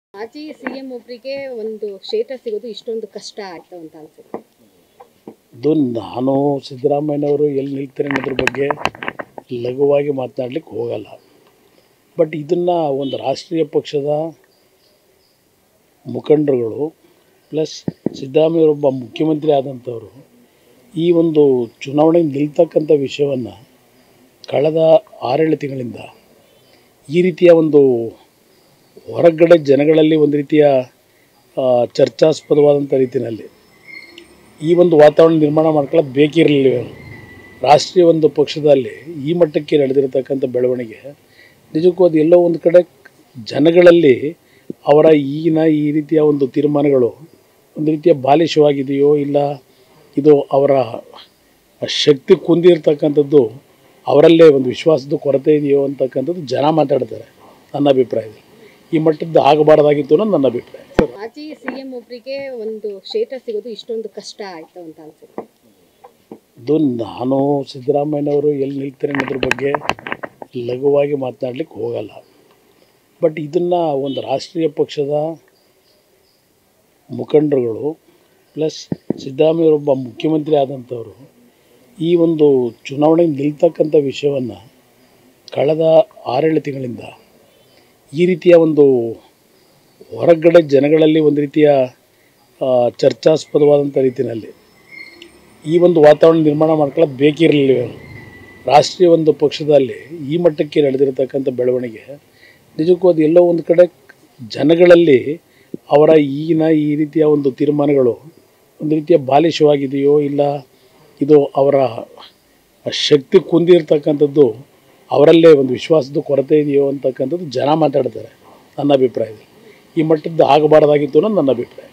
ಮಾಜಿ ಸಿಎಂ ಒಬ್ಬರಿಗೆ ಒಂದು ಕ್ಷೇತ್ರ ಸಿಗೋದು ಇಷ್ಟೊಂದು ಕಷ್ಟ ಆಯ್ತು ಅಂತ ಅನ್ಸುತ್ತೆ ಅದು ನಾನು ಸಿದ್ದರಾಮಯ್ಯನವರು ಎಲ್ಲಿ ನಿಲ್ತಾರೆ ಅನ್ನೋದ್ರ ಬಗ್ಗೆ ಲಘುವಾಗಿ ಮಾತನಾಡ್ಲಿಕ್ಕೆ ಹೋಗಲ್ಲ ಬಟ್ ಇದನ್ನು ಒಂದು ರಾಷ್ಟ್ರೀಯ ಪಕ್ಷದ ಮುಖಂಡರುಗಳು ಪ್ಲಸ್ ಸಿದ್ದರಾಮಯ್ಯವರೊಬ್ಬ ಮುಖ್ಯಮಂತ್ರಿ ಆದಂಥವರು ಈ ಒಂದು ಚುನಾವಣೆಗೆ ನಿಲ್ತಕ್ಕಂಥ ವಿಷಯವನ್ನು ಕಳೆದ ಆರೇಳು ತಿಂಗಳಿಂದ ಈ ರೀತಿಯ ಒಂದು ಹೊರಗಡೆ ಜನಗಳಲ್ಲಿ ಒಂದು ರೀತಿಯ ಆ, ಚರ್ಚಾಸ್ಪದವಾದಂಥ ರೀತಿಯಲ್ಲಿ ಈ ಒಂದು ವಾತಾವರಣ ನಿರ್ಮಾಣ ಮಾಡ್ಕೊಳ್ಳೋದು ಬೇಕಿರಲಿಲ್ಲ ಇವರು ರಾಷ್ಟ್ರೀಯ ಒಂದು ಪಕ್ಷದಲ್ಲಿ ಈ ಮಟ್ಟಕ್ಕೆ ನಡೆದಿರತಕ್ಕಂಥ ಬೆಳವಣಿಗೆ ನಿಜಕ್ಕೂ ಅದು ಎಲ್ಲೋ ಒಂದು ಕಡೆ ಜನಗಳಲ್ಲಿ ಅವರ ಈಗಿನ ಈ ರೀತಿಯ ಒಂದು ತೀರ್ಮಾನಗಳು ಒಂದು ರೀತಿಯ ಬಾಲಿಶವಾಗಿದೆಯೋ ಇಲ್ಲ ಇದು ಅವರ ಶಕ್ತಿ ಕುಂದಿರ್ತಕ್ಕಂಥದ್ದು ಅವರಲ್ಲೇ ಒಂದು ವಿಶ್ವಾಸದ ಕೊರತೆ ಇದೆಯೋ ಅಂತಕ್ಕಂಥದ್ದು ಜನ ಮಾತಾಡ್ತಾರೆ ನನ್ನ ಅಭಿಪ್ರಾಯದಲ್ಲಿ ಈ ಮಟ್ಟದ್ದು ಆಗಬಾರ್ದಾಗಿತ್ತು ಅನ್ನೋದು ನನ್ನ ಅಭಿಪ್ರಾಯ ಮಾಜಿ ಸಿಎಂ ಒಬ್ಬರಿಗೆ ಒಂದು ಕ್ಷೇತ್ರ ಸಿಗೋದು ಇಷ್ಟೊಂದು ಕಷ್ಟ ಆಯ್ತು ಅಂತ ಅನ್ಸುತ್ತೆ ಅದು ನಾನು ಸಿದ್ದರಾಮಯ್ಯನವರು ಎಲ್ಲಿ ನಿಲ್ತಾರೆ ಅನ್ನೋದ್ರ ಬಗ್ಗೆ ಲಘುವಾಗಿ ಮಾತನಾಡ್ಲಿಕ್ಕೆ ಹೋಗಲ್ಲ ಬಟ್ ಇದನ್ನು ಒಂದು ರಾಷ್ಟ್ರೀಯ ಪಕ್ಷದ ಮುಖಂಡರುಗಳು ಪ್ಲಸ್ ಸಿದ್ದರಾಮಯ್ಯವರೊಬ್ಬ ಮುಖ್ಯಮಂತ್ರಿ ಆದಂಥವರು ಈ ಒಂದು ಚುನಾವಣೆಗೆ ನಿಲ್ತಕ್ಕಂಥ ವಿಷಯವನ್ನು ಕಳೆದ ಆರೇಳು ತಿಂಗಳಿಂದ ಈ ರೀತಿಯ ಒಂದು ಹೊರಗಡೆ ಜನಗಳಲ್ಲಿ ಒಂದು ರೀತಿಯ ಆ, ಚರ್ಚಾಸ್ಪದವಾದಂಥ ರೀತಿಯಲ್ಲಿ ಈ ಒಂದು ವಾತಾವರಣ ನಿರ್ಮಾಣ ಮಾಡ್ಕೊಳ್ಳೋದು ಬೇಕಿರಲಿಲ್ಲ ಇವರು ರಾಷ್ಟ್ರೀಯ ಒಂದು ಪಕ್ಷದಲ್ಲಿ ಈ ಮಟ್ಟಕ್ಕೆ ನಡೆದಿರತಕ್ಕಂಥ ಬೆಳವಣಿಗೆ ನಿಜಕ್ಕೂ ಅದು ಎಲ್ಲೋ ಒಂದು ಕಡೆ ಜನಗಳಲ್ಲಿ ಅವರ ಈಗಿನ ಈ ರೀತಿಯ ಒಂದು ತೀರ್ಮಾನಗಳು ಒಂದು ರೀತಿಯ ಬಾಲಿಶವಾಗಿದೆಯೋ ಇಲ್ಲ ಇದು ಅವರ ಶಕ್ತಿ ಕುಂದಿರ್ತಕ್ಕಂಥದ್ದು ಅವರಲ್ಲೇ ಒಂದು ವಿಶ್ವಾಸದ ಕೊರತೆ ಇದೆಯೋ ಅಂತಕ್ಕಂಥದ್ದು ಜನ ಮಾತಾಡ್ತಾರೆ ನನ್ನ ಅಭಿಪ್ರಾಯದಲ್ಲಿ ಈ ಮಟ್ಟದ್ದು ಆಗಬಾರ್ದಾಗಿತ್ತು ಅನ್ನೋದು ನನ್ನ ಅಭಿಪ್ರಾಯ